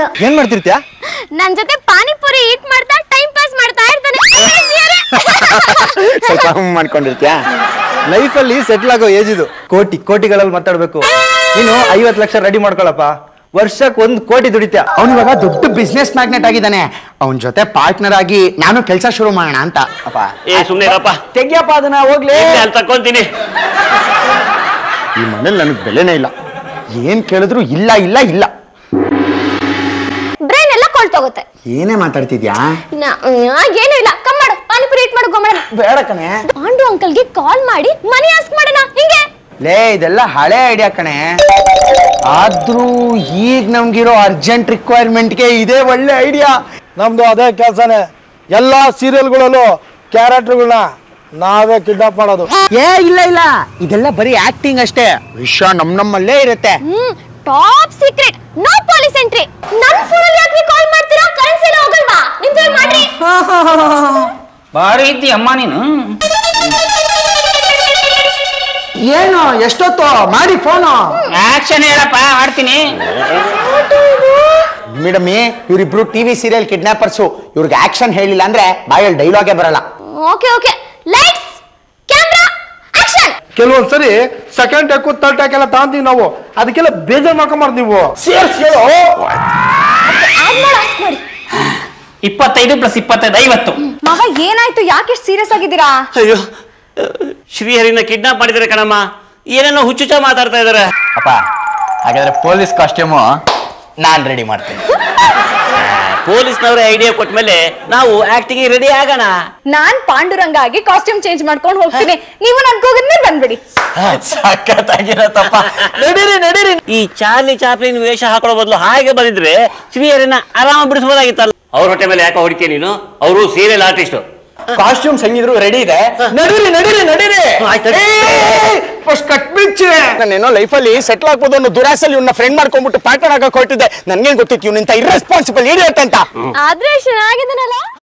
ಅಯ್ಯೋ ಏನ್ ಮಾಡ್ತಿರ್ತ್ಯಾ ನನ್ ಜೊತೆ ಪಾನಿಪುರಿ ಈಟ್ ಮಾಡ್ತಾ ಟೈಮ್ ಪಾಸ್ ಮಾಡ್ತಾ ಇರ್ತಾನೆ ಸ್ವಲ್ಪ ಹಮ್ ಮಾಡ್ಕೊಂಡಿರ್ತ್ಯಾ ಲೈಫಲ್ಲಿ ಸೆಟ್ಲ್ ಆಗೋ ಏಜ್ ಇದು ಕೋಟಿ ಕೋಟಿಗಳಲ್ಲಿ ಮಾತಾಡ್ಬೇಕು ನೀನು ಐವತ್ ಲಕ್ಷ ರೆಡಿ ಮಾಡ್ಕೊಳಪ್ಪ ವರ್ಷಕ್ಕೆ ಒಂದ್ ಕೋಟಿ ದುಡಿತ್ಯಾ ಅವನಿವಾಗ ದೊಡ್ಡ ಬಿಸ್ನೆಸ್ ಮ್ಯಾಗ್ನೆಟ್ ಆಗಿದ್ದಾನೆ ಅವನ ಜೊತೆ ಪಾರ್ಟ್ನರ್ ಆಗಿ ನಾನು ಕೆಲಸ ಶುರು ಮಾಡೋಣ ಅಂತ ಅಪ್ಪ ಏ ಸುಮ್ನೆ ಇರಪ್ಪ ತೆಗಿಯಪ್ಪ ಅದನ್ನ ಹೋಗ್ಲಿ ಅಲ್ಲಿ ತಕೊಂತೀನಿ ಈ ಮನೇಲಿ ನನಗೆ ಬೆಲೆನೇ ಇಲ್ಲ ಏನ್ ಕೇಳಿದ್ರು ಇಲ್ಲ ಇಲ್ಲ ಇಲ್ಲ ಬ್ರೈನ್ ಎಲ್ಲ ಕೊಳ್ತೋಗುತ್ತೆ ಏನೇ ಮಾತಾಡ್ತಿದ್ಯಾ ನ- ಆ, ಏನೂ ಇಲ್ಲ ಕಮ್ ಮಾಡು ಪಾನಿಪುರಿ ಈಟ್ ಮಾಡು ಗೊಮ್ಮಡ ಬೇಡ ಕಣೆ ಪಾಂಡು ಅಂಕಲ್ಗೆ ಕಾಲ್ ಮಾಡಿ ಮನಿ ಆಸ್ಕ್ ಮಾಡೋಣ ಹಿಂಗೆ ಲೇ ಇದೆಲ್ಲ ಹಳೆ ಐಡಿಯಾ ಕಣೆ ಆದ್ರೂ ಈಗ ನಮ್ಗಿರೋ ಅರ್ಜೆಂಟ್ ರಿಕ್ವೈರ್ಮೆಂಟ್ಗೆ ಇದೇ ಒಳ್ಳೆ ಐಡಿಯಾ ನಮ್ದು ಅದೇ ಕೆಲಸನೇ ಎಲ್ಲಾ ಸೀರಿಯಲ್ಗಳಲ್ಲೂ ಕ್ಯಾರೆಕ್ಟರ್ಗಳನ್ನ ನಾವೇ ಕಿಡ್ನಾಪ್ ಮಾಡೋದು ಏ ಇಲ್ಲ ಇಲ್ಲ ಇದೆಲ್ಲ ಬರೀ ಆಕ್ಟಿಂಗ್ ಅಷ್ಟೇ ವಿಷಯ ನಮ್ ನಮ್ಮಲ್ಲೇ ಇರುತ್ತೆ hmm top secret no police entry ನನ್ ಫೋನಲ್ಲಿ ಯಾಕೆ ಕಾಲ್ ಮಾಡ್ತೀರಾ ಕರೆನ್ಸಿ ಎಲ್ಲ ಹೋಗಲ್ವಾ ನಿಮ್ದು ಮಾಡ್ರಿ ಭಾರಿ ಇದ್ದಿ ಅಮ್ಮ ನೀನು ಏನು ಎಷ್ಟೊತ್ತು ಮಾಡಿ ಫೋನು ಆಕ್ಷನ್ ಹೇಳಪ್ಪ ಮಾಡ್ತೀನಿ ಮೇಡಮ್ ಇವ್ರಿಬ್ರು ಟಿವಿ ಸೀರಿಯಲ್ ಕಿಡ್ನಾಪರ್ಸು ಇವ್ರಿಗೆ ಆಕ್ಷನ್ ಹೇಳಿಲ್ಲ ಅಂದ್ರೆ ಬಾಯಲ್ಲಿ ಡೈಲಾಗೇ ಬರಲ್ಲ okay okay lights camera action ಕೆಲವೊಂದ್ಸರಿ ಸೆಕೆಂಡ್ ಟೆಕ್ಕು ತರ್ಡ್ ಟೆಕ್ ಎಲ್ಲ ತಾಂತೀವಿ ನಾವು ಅದಕ್ಕೆಲ್ಲ ಬೇಜಾರ್ ಮಾಡ್ಕೊಂಬಾರ್ದು ನೀವು ಸೇರ್ಸ್ ಹೇಳು ಆಡ್ ಮಾಡಿ ಆಸ್ಕ್ ಮಾಡಿ ಇಪ್ಪತ್ತೈದು ಪ್ಲಸ್ ಇಪ್ಪತ್ತೈದು ಐವತ್ತು ಮಗ ಏನಾಯ್ತು ಯಾಕೆ ಇಷ್ಟು ಸೀರಿಯಸ್ ಆಗಿದ್ದೀರಾ ಅಯ್ಯೋ ಶ್ರೀಹರಿನ ಕಿಡ್ನಾಪ್ ಮಾಡಿದ್ದಾರೆ ಕಣಮ್ಮ ಏನೇನೋ ಹುಚ್ಚುಚ್ಚ ಮಾತಾಡ್ತಾ ಇದಾರೆ ಅಪ್ಪ ಹಾಗಾದ್ರೆ ಪೊಲೀಸ್ ಕಾಸ್ಟ್ಯೂಮು ನಾನ್ ರೆಡಿ ಮಾಡ್ತೀನಿ ಪೊಲೀಸ್ನವರೇ ಐಡಿಯಾ ಕೊಟ್ಮೇಲೆ ನಾವು ಆಕ್ಟಿಂಗ್ ರೆಡಿ ಆಗೋಣ ನಾನ್ ಪಾಂಡುರಂಗ ಆಗಿ ಕಾಸ್ಟ್ಯೂಮ್ ಚೇಂಜ್ ಮಾಡ್ಕೊಂಡು ಹೋಗ್ತೀನಿ ನೀವು ನನ್ಗೋಗದ್ನೇ ಬಂದ್ಬಿಡಿ ಸಖತ್ತಾಗಿರತ್ತಪ್ಪ ನಡೀರಿ ನಡೀರಿ ಈ ಚಾರ್ಲಿ ಚಾಪ್ಲಿನ್ ವೇಷ ಹಾಕೊಳ್ಳೋ ಬದಲು ಹಾಗೆ ಬಂದಿದ್ರೆ ಶ್ರೀಹರಿನ ಆರಾಮ ಬಿಡಿಸ್ಬೋದಾಗಿತ್ತಲ್ಲ ಅವ್ರ ಹೊಟ್ಟೆ ಮೇಲೆ ಯಾಕೆ ಹೊಡಿಕೆ ನೀನು ಅವರು ಸೀರಿಯಲ್ ಆರ್ಟಿಸ್ಟ್ ಕಾಸ್ಟ್ಯೂಮ್ ಸಂಗಿದ್ರು ರೆಡಿ ಇದೆ ನಡೀರಿ ನಡೀರಿ ನಡೀರಿ ಫಸ್ಟ್ ಕಟ್ ಬಿಚ್ಚಿ ನಾನೇನೋ ಲೈಫಲ್ಲಿ ಸೆಟ್ಲ್ ಆಗ್ಬೋದು ಅನ್ನೋ ದುರಾಸಲ್ಲಿ ಇವ್ನ ಫ್ರೆಂಡ್ ಮಾಡ್ಕೊಂಡ್ಬಿಟ್ಟು ಪ್ಯಾಟರ್ನ್ ಆಗಕ್ಕೆ ಹೊರಟಿದ್ದೆ ನನ್ಗೇನ್ ಗೊತ್ತಿತ್ತು ಇವ್ನಿಂತ ಇರ್ರೆಸ್ಪಾನ್ಸಿಬಲ್ ಇಡಿಯಟ್ ಅಂತ ಆದ್ರೆ ಚೆನ್ನಾಗಿದ್ದಾನಲ್ಲ